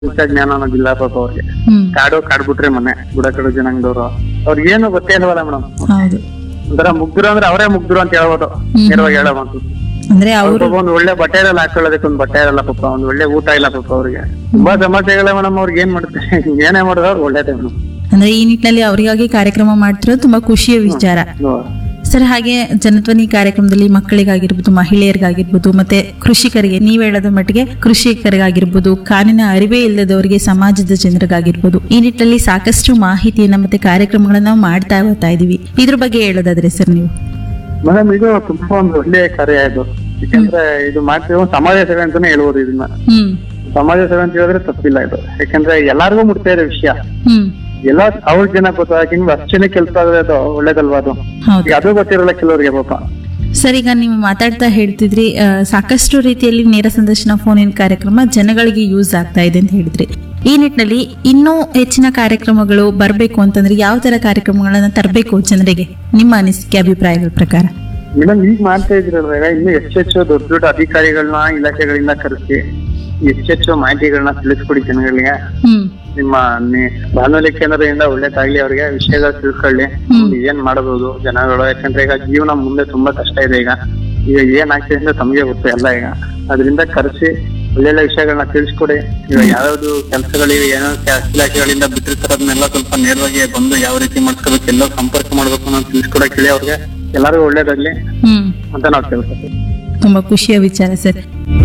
ಇಂಥ ಜ್ಞಾನ ಅನ್ನೋದಿಲ್ಲ ಪಾಪ ಅವ್ರಿಗೆ ಹ್ಮ್ ಕಾಡು ಕಾಡ್ ಬಿಟ್ರೆ ಮನೆ ಬುಡಕಡು ಜನಾಂಗದವ್ರು ಅವ್ರಿಗೆ ಏನು ಗೊತ್ತೇ ಇಲ್ವಲ್ಲ ಮೇಡಮ್ ಹೌದು ಒಂಥರ ಮುಗ್ಧರು ಅಂದ್ರೆ ಅವರೇ ಮುಗ್ಧರು ಅಂತ ಹೇಳ್ಬೋದು ಹ್ಮ್. ನೇರವಾಗಿ ಹೇಳಬಹುದು ಅಂದ್ರೆ ಅವರು ಪಾಪ ಒಂದ್ ಒಳ್ಳೆ ಬಟ್ಟೆ ಇರಲ್ಲ ಹಾಕೊಳ್ಳೋದಕ್ಕೆ ಒಂದ್ ಬಟ್ಟೆ ಇರಲ್ಲ ಪಾಪ ಒಂದ್ ಒಳ್ಳೆ ಊಟ ಇಲ್ಲ ಪಾಪ ಅವ್ರಿಗೆ ತುಂಬಾ ಸಮಸ್ಯೆಗಳೇ ಮೇಡಮ್ ಅವ್ರಿಗೆ ಏನ್ ಮಾಡ್ತಾರೆ ಏನೇ ಮಾಡಿದ್ರು ಅವ್ರು ಒಳ್ಳೇದೇ ಮೇಡಮ್ ಅಂದ್ರೆ ಈ ನಿಟ್ಟಿನಲ್ಲಿ ಅವರಿಗಾಗಿ ಕಾರ್ಯಕ್ರಮ ಮಾಡ್ತಿರೋದು ತುಂಬಾ ಖುಷಿಯ ವಿಚಾರ ಸರ್ ಹಾಗೆ ಜನಧ್ವನಿ ಕಾರ್ಯಕ್ರಮದಲ್ಲಿ ಮಕ್ಕಳಿಗಾಗಿರ್ಬೋದು ಮಹಿಳೆಯರಿಗಾಗಿರ್ಬೋದು ಮತ್ತೆ ಕೃಷಿಕರಿಗೆ ನೀವ್ ಹೇಳೋದ ಮಟ್ಟಿಗೆ ಕೃಷಿಕರಿಗಾಗಿರ್ಬೋದು ಕಾನೂನಿನ ಅರಿವೇ ಇಲ್ಲದವರಿಗೆ ಸಮಾಜದ ಜನರಿಗಾಗಿರ್ಬೋದು ಈ ನಿಟ್ಟಿನಲ್ಲಿ ಸಾಕಷ್ಟು ಮಾಹಿತಿಯನ್ನ ಮತ್ತೆ ಕಾರ್ಯಕ್ರಮಗಳನ್ನ ನಾವು ಮಾಡ್ತಾ ಬರ್ತಾ ಇದೀವಿ ಇದ್ರ ಬಗ್ಗೆ ಹೇಳೋದಾದ್ರೆ ಸರ್ ನೀವು ಮೇಡಮ್ ಇದು ತುಂಬಾ ಒಂದು ಒಳ್ಳೆ ಕಾರ್ಯ ಇದು ಯಾಕಂದ್ರೆ ಇದು ಮಾಡ್ತೀವಿ ಒಂದು ಸಮಾಜ ಸೇವೆ ಅಂತಾನೆ ಹೇಳ್ಬೋದು ಇದನ್ನ ಹ್ಮ್ ಸಮಾಜ ಸೇವೆ ಅಂತ ಹೇಳಿದ್ರೆ ತಪ್ಪಿಲ್ಲ ಇದು ಯಾಕಂದ್ರೆ ಎಲ್ಲಾರ್ಗು ಮುಟ್ತಾ ಇರೋ ವಿಷಯ ಹ್ಮ್ ಎಲ್ಲ ಅವ್ರ ಜನ ಗೊತ್ತಾಗ ಅಷ್ಟು ಜನ ಕೆಲಸ ಆದ್ರೆ ಅದು ಒಳ್ಳೇದಲ್ವಾ ಅದು ಹೌದು ಈಗ ಅದು ಗೊತ್ತಿರಲ್ಲ ಕೆಲವರಿಗೆ ಪಾಪ ಸರ್ ಈಗ ನೀವು ಮಾತಾಡ್ತಾ ಹೇಳ್ತಿದ್ರಿ ಆ, ಸಾಕಷ್ಟು ರೀತಿಯಲ್ಲಿ ನೇರ ಸಂದರ್ಶನ ಫೋನಿನ ಕಾರ್ಯಕ್ರಮ ಜನಗಳಿಗೆ ಯೂಸ್ ಆಗ್ತಾ ಇದೆ ಅಂತ ಹೇಳಿದ್ರಿ ಈ ನಿಟ್ಟಿನಲ್ಲಿ ಇನ್ನೂ ಹೆಚ್ಚಿನ ಕಾರ್ಯಕ್ರಮಗಳು ಬರಬೇಕು ಅಂತಂದ್ರೆ ಯಾವ ತರ ಕಾರ್ಯಕ್ರಮಗಳನ್ನ ತರಬೇಕು ಜನರಿಗೆ ನಿಮ್ಮ ಅನಿಸಿಕೆ ಅಭಿಪ್ರಾಯಗಳ ಪ್ರಕಾರ ಮೇಡಮ್ ಈಗ ಮಾಡ್ತಾ ಇದ್ರಲ್ವ ಈಗ ಇನ್ನು ಹೆಚ್ಚೆಚ್ಚು ದೊಡ್ಡ ದೊಡ್ಡ ಅಧಿಕಾರಿಗಳನ್ನ ಇಲಾಖೆಗಳಿಂದ ಕರೆಸಿ ಹೆಚ್ಚೆಚ್ಚು ಮಾಹಿತಿಗಳನ್ನ ತಿಳಿಸ್ಕೊಡಿ ಜನಗಳಿಗೆ ಹ್ಮ್ ನಿಮ್ಮ ನಿ- ಬಾನುಲಿ ಕೇಂದ್ರದಿಂದ ಒಳ್ಳೇದಾಗ್ಲಿ ಅವ್ರಿಗೆ ವಿಷಯಗಳು ತಿಳ್ಕೊಳ್ಳಿ ಮುಂದೆ ಏನ್ ಮಾಡಬಹುದು ಜನಗಳು ಯಾಕಂದ್ರೆ ಈಗ ಜೀವನ ಮುಂದೆ ತುಂಬಾ ಕಷ್ಟ ಇದೆ ಈಗ ಈಗ ಏನ್ ಆಗ್ತಿದೆ ಅಂತ ತಮಗೆ ಗೊತ್ತು ಎಲ್ಲ ಈಗ ಅದರಿಂದ ಕರೆಸಿ ಒಳ್ಳೊಳ್ಳೆ ವಿಷಯಗಳನ್ನ ತಿಳಿಸ್ಕೊಡಿ ಈಗ ಯಾವ್ಯಾವ್ದು ಕೆಲಸಗಳಿಗೆ ಏನೋ ಕೆ- ಇಲಾಖೆಗಳಿಂದ ಬಿಟ್ಟಿರ್ತಾರದನ್ನೆಲ್ಲ ಸ್ವಲ್ಪ ನೇರವಾಗಿ ಬಂದು ಯಾವ ರೀತಿ ಮಾಡ್ಸ್ಕೋಬೇಕು ಎಲ್ಲ ಸಂಪರ್ಕ ಮಾಡ್ಬೇಕು ಅನ್ನೋ ತಿಳಿಸ್ಕೊಡಕ್ ಹೇಳಿ ಅವ್ರಿಗೆ ಎಲ್ಲರಿಗೂ ಒಳ್ಳೇದಾಗ್ಲಿ ಹ್ಮ್ ಅಂತ ನಾವು ತಿಳ್ಕೊತೀವಿ ತುಂಬಾ ಖುಷಿಯ ವಿಚಾರ ಸರ್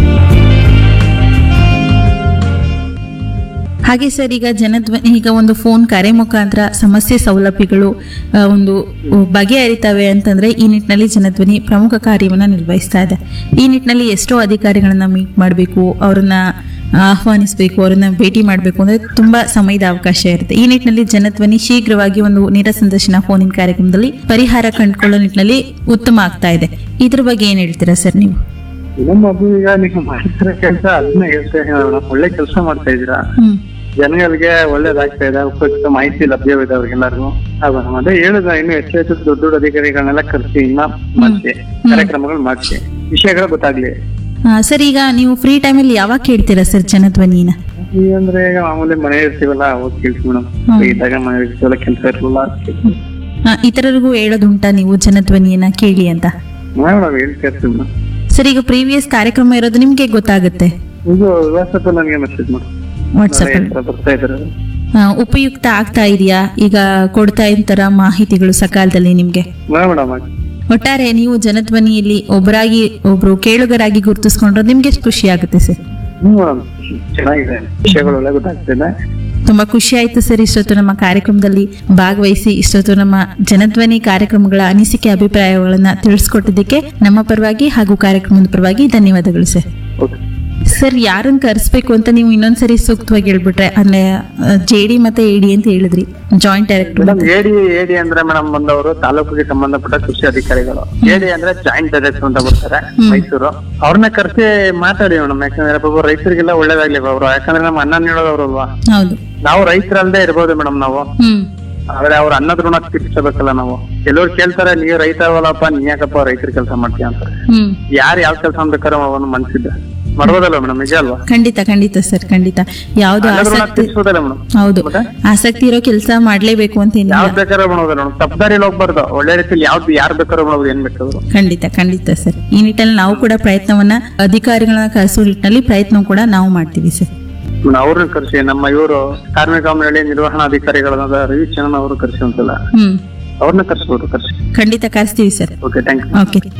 ಹಾಗೆ ಸರ್ ಈಗ ಜನಧ್ವನಿ ಈಗ ಒಂದು ಫೋನ್ ಕರೆ ಮುಖಾಂತರ ಸಮಸ್ಯೆ ಸೌಲಭ್ಯಗಳು ಆ, ಒಂದು ಬಗೆಹರಿತವೆ ಅಂತಂದ್ರೆ ಈ ನಿಟ್ಟಿನಲ್ಲಿ ಜನಧ್ವನಿ ಪ್ರಮುಖ ಕಾರ್ಯವನ್ನ ನಿರ್ವಹಿಸ್ತಾ ಇದೆ ಈ ನಿಟ್ಟಿನಲ್ಲಿ ಎಷ್ಟೋ ಅಧಿಕಾರಿಗಳನ್ನ ಮೀಟ್ ಮಾಡಬೇಕು ಅವ್ರನ್ನ ಆಹ್ವಾನಿಸಬೇಕು ಅವ್ರನ್ನ ಭೇಟಿ ಮಾಡಬೇಕು ಅಂದ್ರೆ ತುಂಬಾ ಸಮಯದ ಅವಕಾಶ ಇರುತ್ತೆ ಈ ನಿಟ್ಟಿನಲ್ಲಿ ಜನಧ್ವನಿ ಶೀಘ್ರವಾಗಿ ಒಂದು ನೇರ ಸಂದರ್ಶನ ಫೋನಿನ ಕಾರ್ಯಕ್ರಮದಲ್ಲಿ ಪರಿಹಾರ ಕಂಡುಕೊಳ್ಳೋ ನಿಟ್ಟಿನಲ್ಲಿ ಉತ್ತಮ ಆಗ್ತಾ ಇದೆ ಇದ್ರ ಬಗ್ಗೆ ಏನ್ ಹೇಳ್ತೀರಾ ಸರ್ ನೀವು ನಮ್ಮ ಅದು ಈಗ ನೀವು ಮಾಡ್ತಿರೋ ಕೆಲಸ ಅದನ್ನ ಹೇಳ್ತಾ ಇದ್ದೀರಾ. ಒಳ್ಳೆ ಕೆಲಸ ಮಾಡ್ತಾ ಇದ್ದೀರಾ ಹ್ಮ್ ಜನಗಳಿಗೆ ಒಳ್ಳೇದಾಗ್ತಾ ಇದೆ ಉಪಯುಕ್ತ ಮಾಹಿತಿ ಲಭ್ಯವಿದೆ ಅವ್ರಿಗೆಲ್ಲರಿಗೂ ಅದು ಅದೇ ಹೇಳಿದ ಇನ್ನು ಹೆಚ್ಚು ಹೆಚ್ಚು ದೊಡ್ಡ ದೊಡ್ಡ ಅಧಿಕಾರಿಗಳನ್ನೆಲ್ಲ ಕರೆಸಿ ಇನ್ನ ಮಾಡಿಸಿ ಕಾರ್ಯಕ್ರಮಗಳು ಮಾಡಿಸಿ ವಿಷಯಗಳು ಗೊತ್ತಾಗ್ಲಿ ಆ, ಸರ್ ಈಗ ನೀವು ಫ್ರೀ ಟೈಮಲ್ಲಿ ಯಾವಾಗ ಕೇಳ್ತೀರಾ ಸರ್ ಜನಧ್ವನಿನ ಈಗ ಅಂದ್ರೆ ಈಗ ಮಾಮೂಲಿ ಮನೆ ಇರ್ತೀವಲ್ಲ ಹೋಗಿ ಕೇಳ್ತೀವಿ ಮೇಡಮ್ ಹ್ಮ್. ಇದ್ದಾಗ ಮನೆ ಇರ್ತೀವಲ್ಲ ಕೆಲಸ ಇರಲಿಲ್ಲ ಆ, ಇತರರಿಗೂ ಹೇಳೋದುಂಟಾ ನೀವು ಜನಧ್ವನಿಯನ್ನ ಕೇಳಿ ಅಂತ ಮೇಡಮ್ ಹೇಳ್ತಾ ಇರ್ತೀವಿ ಮೇಡಮ್ ಸರ್ ಈಗ ಪ್ರೀವಿಯಸ್ ಕಾರ್ಯಕ್ರಮ ಇರೋದು ನಿಮ್ಗೆ ಗೊತ್ತಾಗುತ್ತೆ ಇದು ವಾಟ್ಸಪ್ ನನಗೆ ಮೆಸೇಜ್ ಮಾಡಿ ವಾಟ್ಸಪ್ ಅಲ್ಲಿ ಬರ್ತಾ ಇದ್ದಾರೆ ಆ, ಉಪಯುಕ್ತ ಆಗ್ತಾ ಇದೆಯಾ ಈಗ ಕೊಡ್ತಾ ಇರ್ತಾರ ಮಾಹಿತಿಗಳು ಸಕಾಲದಲ್ಲಿ ನಿಮ್ಗೆ ಮೇಡಮ್ ಒಟ್ಟಾರೆ ನೀವು ಜನಧ್ವನಿಯಲ್ಲಿ ಒಬ್ಬರಾಗಿ ಒಬ್ರು ಕೇಳುಗರಾಗಿ ಗುರುತಿಸ್ಕೊಂಡ್ರೆ ನಿಮ್ಗೆ ಎಷ್ಟು ಖುಷಿ ಆಗುತ್ತೆ ಸರ್ ಮೇಡಮ್ ಚೆನ್ನಾಗಿದೆ ವಿಷಯಗಳು ಒಳ್ಳೆ ಗೊತ್ತಾಗ್ತಿದೆ ತುಂಬಾ ಖುಷಿ ಆಯ್ತು ಸರ್ ಇಷ್ಟೊತ್ತು ನಮ್ಮ ಕಾರ್ಯಕ್ರಮದಲ್ಲಿ ಭಾಗವಹಿಸಿ ಇಷ್ಟೊತ್ತು ನಮ್ಮ ಜನಧ್ವನಿ ಕಾರ್ಯಕ್ರಮಗಳ ಅನಿಸಿಕೆ ಅಭಿಪ್ರಾಯಗಳನ್ನ ತಿಳಿಸ್ಕೊಟ್ಟಿದ್ದಕ್ಕೆ ನಮ್ಮ ಪರವಾಗಿ ಹಾಗೂ ಕಾರ್ಯಕ್ರಮದ ಪರವಾಗಿ ಧನ್ಯವಾದಗಳು ಸರ್ ಓಕೆ ಸರ್ ಯಾರನ್ನ ಕರೆಸ್ಬೇಕು ಅಂತ ನೀವು ಇನ್ನೊಂದ್ಸರಿ ಸೂಕ್ತವಾಗಿ ಹೇಳ್ಬಿಟ್ರೆ ಅಂದ್ರೆ ಜೆ ಡಿ ಮತ್ತೆ ಎ ಡಿ ಅಂತ ಹೇಳಿದ್ರಿ ಜಾಯಿಂಟ್ ಡೈರೆಕ್ಟರ್ ಮೇಡಮ್ ಎಡಿ ಎಡಿ ಅಂದ್ರೆ ಮೇಡಮ್ ಬಂದವರು ತಾಲೂಕಿಗೆ ಸಂಬಂಧಪಟ್ಟ ಕೃಷಿ ಅಧಿಕಾರಿಗಳು ಎಡಿ ಅಂದ್ರೆ ಜಾಯಿಂಟ್ ಡೈರೆಕ್ಟರ್ ಅಂತ ಬರ್ತಾರೆ ಮೈಸೂರು ಅವ್ರನ್ನ ಕರೆಸಿ ಮಾತಾಡಿ ಮೇಡಮ್ ಯಾಕಂದ್ರೆ ಪಾಪ ರೈತರಿಗೆಲ್ಲ ಒಳ್ಳೇದಾಗ್ಲಿ ಅವರು ಯಾಕಂದ್ರೆ ನಮ್ಮ ಅನ್ನ ನೀಡೋದವ್ರಲ್ವಾ ಹೌದು ನಾವು ರೈತರಲ್ದೇ ಇರ್ಬೋದು ಮೇಡಮ್ ನಾವು ಹ್ಮ್ ಆದ್ರೆ ಅವ್ರ ಅನ್ನದ ಋಣ ತೀರ್ಸಬೇಕಲ್ಲ ನಾವು ಕೆಲವ್ರು ಕೇಳ್ತಾರೆ ನೀವ್ ರೈತ ಅವಲ್ಲಪ್ಪ ನೀ ಯಾಕಪ್ಪ ರೈತರ ಕೆಲಸ ಮಾಡ್ತೀಯ ಅಂತ ಹ್ಮ್ ಯಾರು ಯಾವ ಕೆಲಸ ಬೇಕಾದ್ರೆ ಅವನು ಮನ್ಸಿದ್ದ ಮಾಡ್ಬೋದಲ್ಲ ಮೇಡಮ್ ನಿಜ ಅಲ್ವಾ ಖಂಡಿತ ಖಂಡಿತ ಸರ್ ಖಂಡಿತ ಯಾವ್ದು ಅನ್ನದ ಋಣ ಆಸಕ್ತಿ ತೀರ್ಸೋದಲ್ಲ ಮೇಡಮ್ ಹೌದು ಮತ್ತೆ? ಆಸಕ್ತಿ ಇರೋ ಕೆಲಸ ಮಾಡ್ಲೇಬೇಕು ಅಂತ ಏನಿಲ್ಲ ಯಾವ್ದು ಬೇಕಾದ್ರೆ ಮಾಡೋದಿಲ್ಲ ಮೇಡಮ್ ತಪ್ಪದಾರಿಲಿ ಹೋಗ್ಬಾರ್ದು ಒಳ್ಳೆ ರೀತಿಲಿ ಯಾವ್ದು ಯಾರು ಬೇಕಾದ್ರೂ ಮಾಡ್ಬೋದು ಏನ್ ಬೇಕಾದ್ರು ಖಂಡಿತ ಖಂಡಿತ ಸರ್ ಈ ನಿಟ್ಟಿನಲ್ಲಿ ನಾವು ಕೂಡ ಪ್ರಯತ್ನವನ್ನ ಅಧಿಕಾರಿಗಳನ್ನ ಕರೆಸೋ ನಿಟ್ಟಿನಲ್ಲಿ ಪ್ರಯತ್ನ ಕೂಡ ನಾವು ಮಾಡ್ತೀವಿ ಸರ್ ಮೇಡಮ್ ಅವ್ರನ್ನ ಕರೆಸಿ ನಮ್ಮ ಇವರು ಕಾರ್ಮಿಕ ಮಂಡಳಿ ನಿರ್ವಹಣಾಧಿಕಾರಿಗಳಾದ ರವಿಚಂದ್ರನ್ ಅವರು ಕರೆಸಿ ಒಂದ್ಸಲ ಹ್ಮ್ ಅವ್ರನ್ನ ಕರ್ಸ್ಬೋದು ಕರ್ಸಿ ಖಂಡಿತ ಕರೆಸ್ತೀವಿ sir okay thank you okay